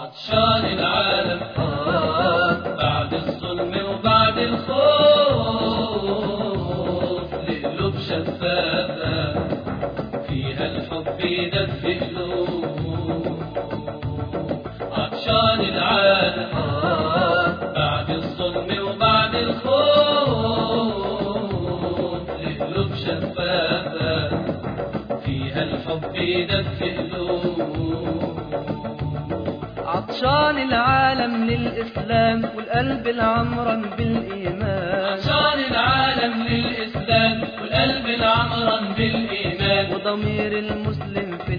عطشان العالم بعد الظلم وبعد الخوف لقلوب شفافة فيها الحب يدفي قلوب عطشان العالم بعد الظلم وبعد الخوف لقلوب شفافة فيها الحب يدفي قلوب عطشان العالم للإسلام والقلب العمران بالإيمان عطشان العالم للإسلام والقلب العمران بالإيمان وضمير المسلم في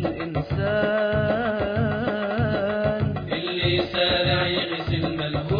الإنسان اللي سارع يغسل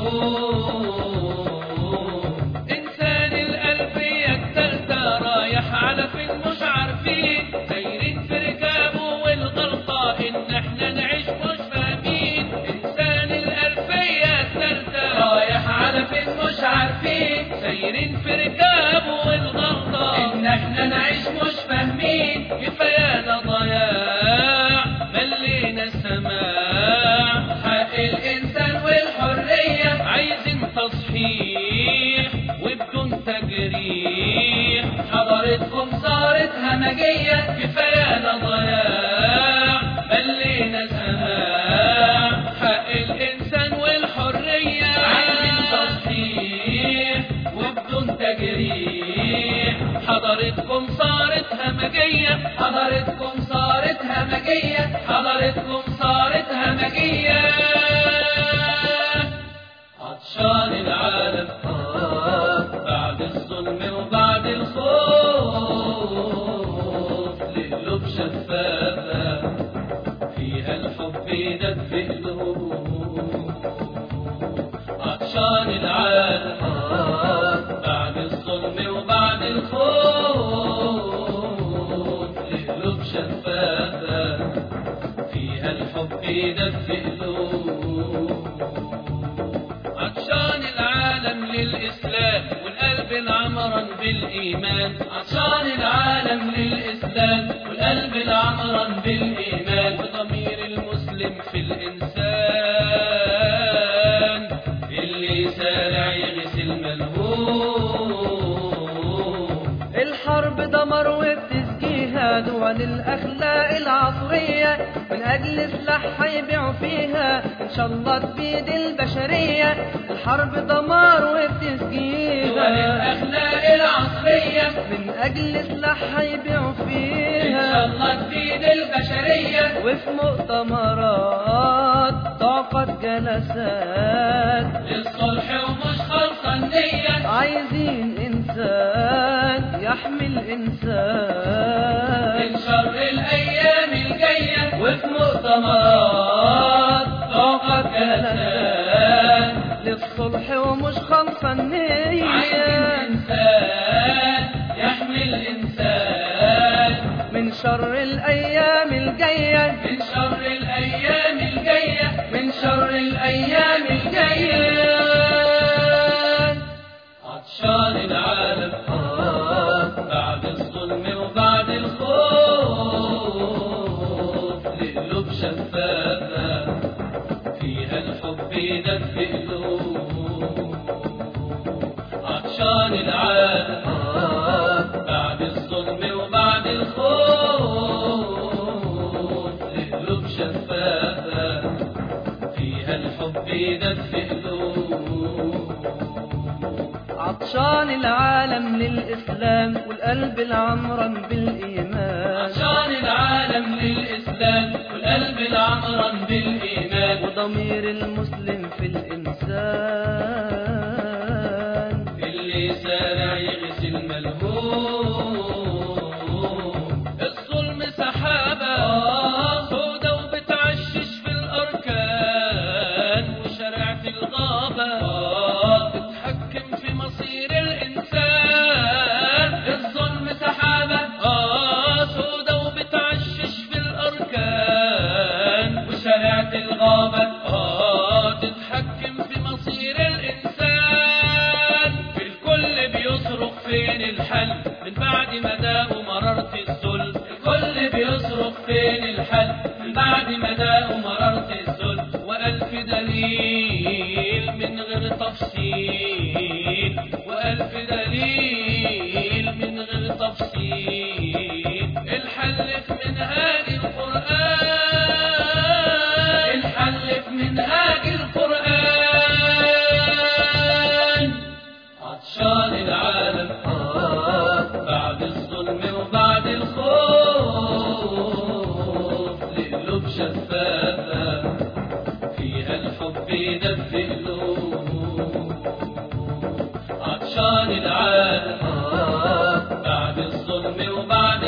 ملهوم إنسان القلب يكتلتا رايح على فين مش عارفين سايرين في ركابه والغلطة إن إحنا نعيش مش فاهمين إنسان القلب يكتلتا رايح على فين مش عارفين سايرين في ركابه والغلطة إن إحنا نعيش مش فاهمين كفايانا ضياع ملينا السماع حق الإنسان والحرية عايزين تصحيح وبدون تجريح حضارتكم صارت همجية كفايانا ضياع ملينا السماع حق الإنسان والحرية عايزين تصحيح وبدون تجريح حضارتكم صارت همجية حضارتكم صارت همجية حضارتكم صارت همجية عطشان العالم بعد الظلم وبعد الخوف لقلوب شفافة فيها الحب يدفي قلوب عطشان العالم بعد الظلم وبعد الخوف لقلوب شفافة فيها الحب يدفي قلوب عطشان العالم للإسلام والقلب العمران بالإيمان عطشان العالم للإسلام والقلب العمران بالإيمان وضمير المسلم في الإنسان اللي سارع يغسل ملهوم الحرب دمر وبتزكيها دول الأخلاق العصرية من أجل سلاح هيبيعوا فيها إن شاء الله تفيد البشرية الحرب دمار دول وبتزكيها الأخلاق العصرية من أجل سلاح هيبيعوا إن شاء فيها الله تفيد البشرية وفي مؤتمرات تعقد جلسات للصلح ومش خالصة النية عايزين إنسان يحمل إنسان من شر الأيام الجاية وفي مؤتمرات طاقة جلسات للصلح ومش خالصة عايزين النية إنسان يحمل إنسان من شر الأيام الجاية من شر الأيام الجاية من شر الأيام الجاية عطشان العالم بعد الظلم وبعد الخوف لقلوب شفافة فيها الحب يدفي قلوب عطشان العالم بعد الظلم وبعد الخوف لقلوب شفافة فيها الحب يدفي قلوب عطشان العالم للإسلام والقلب العمران بالإيمان عشان العالم للإسلام والقلب العمران بالإيمان وضمير المسلم في الإنسان اللي سارع يغسل ملهوم الظلم سحابة سودة وبتعشش في الأركان وشريعة الغابة تتحكم في مصير الإنسان الظلم سحابة سودة وبتعشش في الأركان وشريعة الغابة تتحكم وألف دليل من غير تفصيل وألف دليل من غير تفصيل الحل في منهاج القرآن الحل في منهاج القرآن عطشان العالم بعد الظلم وبعد الخوف لقلوب شفافة فيها الحب يدفي قلوب عطشان العالم بعد الظلم وبعد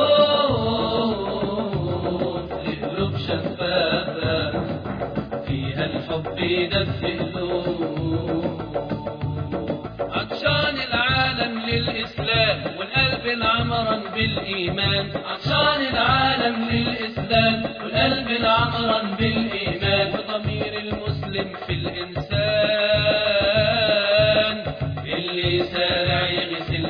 الخوف لقلوب شفافة فيها الحب يدفي قلوب عطشان العالم للإسلام والقلب العمرا بالإيمان عطشان العالم للإسلام والقلب العمرا بالإيمان وضمير المسلم في الإنسان اللي سارع يغسل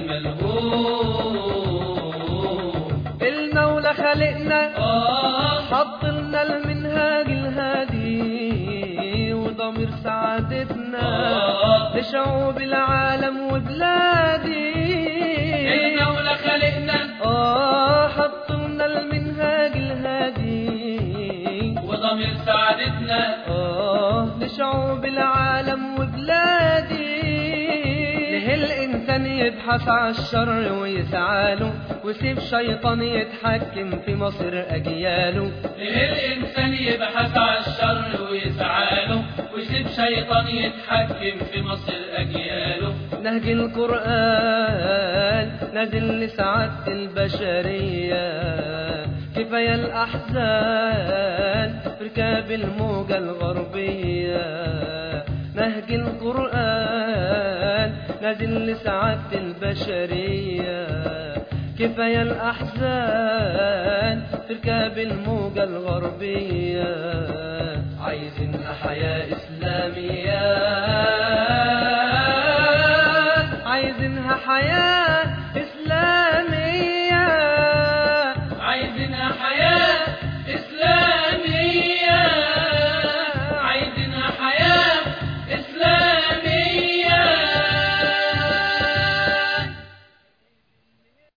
ملهوم المولى خلقنا آه حط لنا المنهاج الهادي وضمير سعادتنا آه. لشعوب العالم وبلادي المولى خلقنا آه حط لنا المنهاج الهادي وضمير سعادتنا آه لشعوب العالم وبلادي ليه الإنسان يبحث عن الشر ويسعاله ويسيب شيطان يتحكم في مصير أجياله ليه الإنسان يبحث عن الشر ويسعاله ويسيب شيطان يتحكم في مصير أجياله نهج القرآن نازل لسعادة البشرية كفاية الأحزان في ركاب الموجة الغربية نهج القرآن نازل لسعادة البشرية كفاية الأحزان في ركاب الموجة الغربية عايزين حياة إسلامية